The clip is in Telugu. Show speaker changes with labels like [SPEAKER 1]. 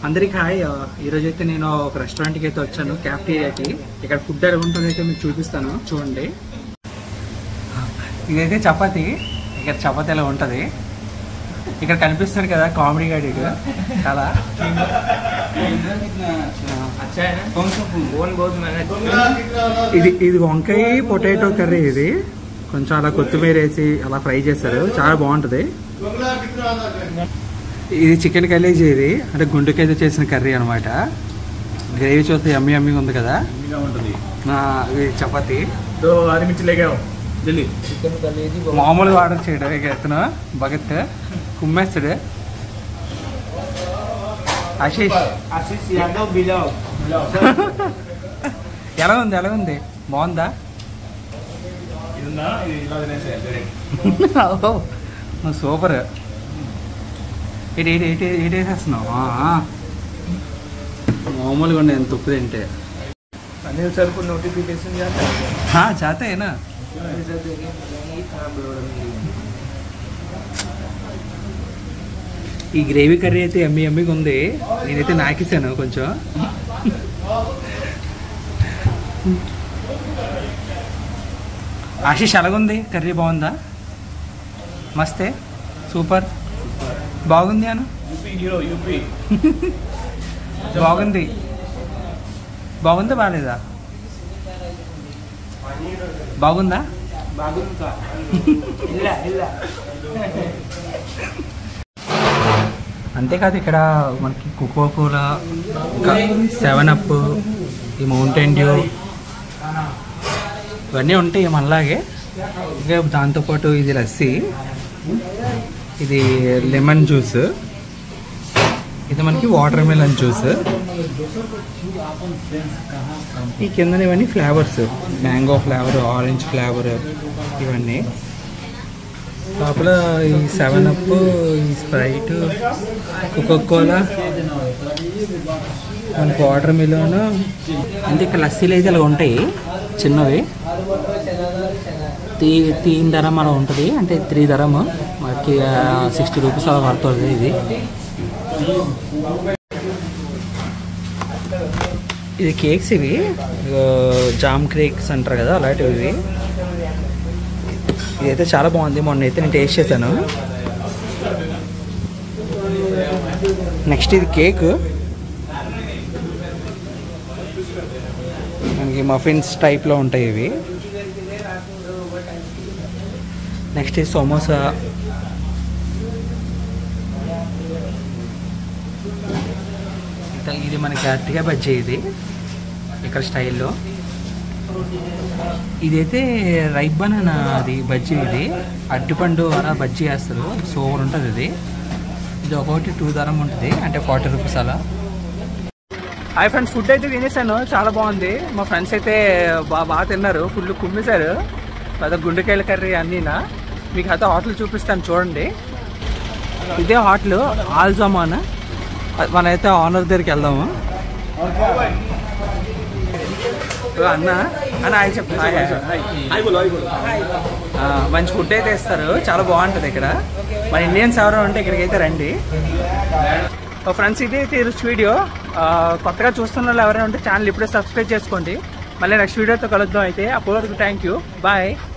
[SPEAKER 1] అందరికి హాయ్ ఆ, ఈరోజు అయితే నేను ఒక రెస్టారెంట్కి అయితే వచ్చాను క్యాఫ్టీరియాకి ఇక్కడ ఫుడ్ ఎలా ఉంటుందో అయితే మీకు చూపిస్తాను చూడండి ఇదైతే చపాతి ఇక్కడ చపాతి ఎలా ఉంటుంది ఇక్కడ కనిపిస్తుంది కదా కామెడీ గాడి చాలా
[SPEAKER 2] अच्छा है ना कौन सा बोन बहुत महंगा
[SPEAKER 1] ఇది ఇది వంకాయ పొటాటో కర్రీ ఇది కొంచెం అలా కొత్తిమీర వేసి అలా ఫ్రై చేస్తారు చాలా బాగుంటుంది ఇది చికెన్ కలేజీ ఇది అంటే గుండెకైతే చేసిన కర్రీ అనమాట గ్రేవీ చూస్తే ఎమ్మి ఎమ్మిగా ఉంది కదా నా ఇది చపాతి
[SPEAKER 2] दो हरी मिर्ची लेके आओ जल्दी चिकन कलेजी
[SPEAKER 1] మామూలుగా ఆర్డర్ చేయడం ఇక ఎత్తున భగత్ కుమ్మేస్తాడు ఆశీష్
[SPEAKER 2] आशीष यादव बिलाव
[SPEAKER 1] ఎలా ఉంది ఎలా ఉంది బాగుందా
[SPEAKER 2] ಇದನ್ನ ಇಲ್ಲ ಡೈರೆಕ್ಟ್
[SPEAKER 1] నువ్వు సూపర్ ఇటు ఇటు ఇటు ఇటు వేసేస్తున్నావు ఆ, ఆ. మామూలుగా ఉండే ఎంత ఉప్పు తింటే
[SPEAKER 2] अनिल सर को नोटिफिकेशन जाता है क्या?
[SPEAKER 1] ఆ, చేతేనా
[SPEAKER 2] अनिल सर देखें नहीं कहाँ बड़ा मिली
[SPEAKER 1] ఈ గ్రేవీ కర్రీ అయితే ఎమ్మి ఎమ్మిగా ఉంది నేనైతే నాకేసాను కొంచెం ఆశీష్ ఎలాగుంది కర్రీ బాగుందా మస్తే సూపర్ బాగుంది అను
[SPEAKER 2] यूपी हीरो यूपी
[SPEAKER 1] బాగుంది బాగుందా బాగాలేదా బాగుందా
[SPEAKER 2] बागुन का इल्ला इल्ला
[SPEAKER 1] అంతేకాదు ఇక్కడ మనకి కోకో కోలా ఇంకా సెవెన్ అప్ ఈ మౌంటైన్ డ్యూ ఇవన్నీ ఉంటాయి మనలాగే ఇంకా దాంతోపాటు ఇది లస్సీ ఇది లెమన్ జ్యూస్ ఇది మనకి వాటర్ మెలన్ జ్యూస్ ఈ కింద ఇవన్నీ flavours mango flavour orange flavour ఇవన్నీ లోపల ఈ సెవెన్ అప్ ఈ స్ప్రైట్ కోలా మనకి వాటర్ మిలోన్ అంటే ఇక్కడ లస్సీలు అయితే ఇలా ఉంటాయి చిన్నవి తీ తీన్ ధరం అలా ఉంటుంది అంటే త్రీ ధరము మనకి సిక్స్టీ రూపీస్ అలా పడుతుంది ఇది ఇది కేక్స్ ఇవి ఆ, జామ్ కేక్స్ అంటారు కదా అలాంటివి ఇవి ఇదైతే చాలా బాగుంది మొన్న అయితే నేను టేస్ట్ చేశాను నెక్స్ట్ ఇది కేక్ మనకి మఫిన్స్ టైప్లో ఉంటాయి ఇవి నెక్స్ట్ ఇది సమోసా ఇంకా ఇది మనకి అరటిగా బజ్జీ ఇది ఇక్కడ స్టైల్లో ఇదైతే రైట్ బనానా అది బజ్జీ ఇది అరటిపండు అలా బజ్జీ వేస్తారు సూపర్ ఉంటుంది ఇది ఇది ఒకటి టూ ధరం ఉంటుంది అంటే ఫార్టీ రూపీస్ అలా హాయ్ ఫ్రెండ్స్ ఫుడ్ అయితే తినేసాను చాలా బాగుంది మా ఫ్రెండ్స్ అయితే బాగా బాగా తిన్నారు ఫుల్ కుమ్మేశారు పెద్ద గుండెకాయల కర్రీ అన్నీనా మీకు అయితే హోటల్ చూపిస్తాను చూడండి ఇదే హోటల్ ఆల్జమాన్ మనమైతే ఆనర్ దగ్గరికి వెళ్దాము ఓ అన్న అన్న హాయ్ చెప్పు హాయ్ హాయ్
[SPEAKER 2] हाय बोलो हाय बोलो
[SPEAKER 1] ఆ, మంచి ఫుడ్ అయితే ఇస్తారు చాలా బాగుంటుంది ఇక్కడ మన ఇండియన్స్ ఎవరో ఉంటే ఇక్కడికి అయితే రండి ఫ్రెండ్స్ ఇది అయితే ఈరోజు వీడియో ఆ, కొత్తగా చూస్తున్న వాళ్ళు ఎవరైనా ఉంటే ఛానల్ ఇప్పుడే సబ్స్క్రైబ్ చేసుకోండి మళ్ళీ నెక్స్ట్ వీడియోతో కలుద్దాం అయితే అప్పటి వరకు థ్యాంక్ యూ బాయ్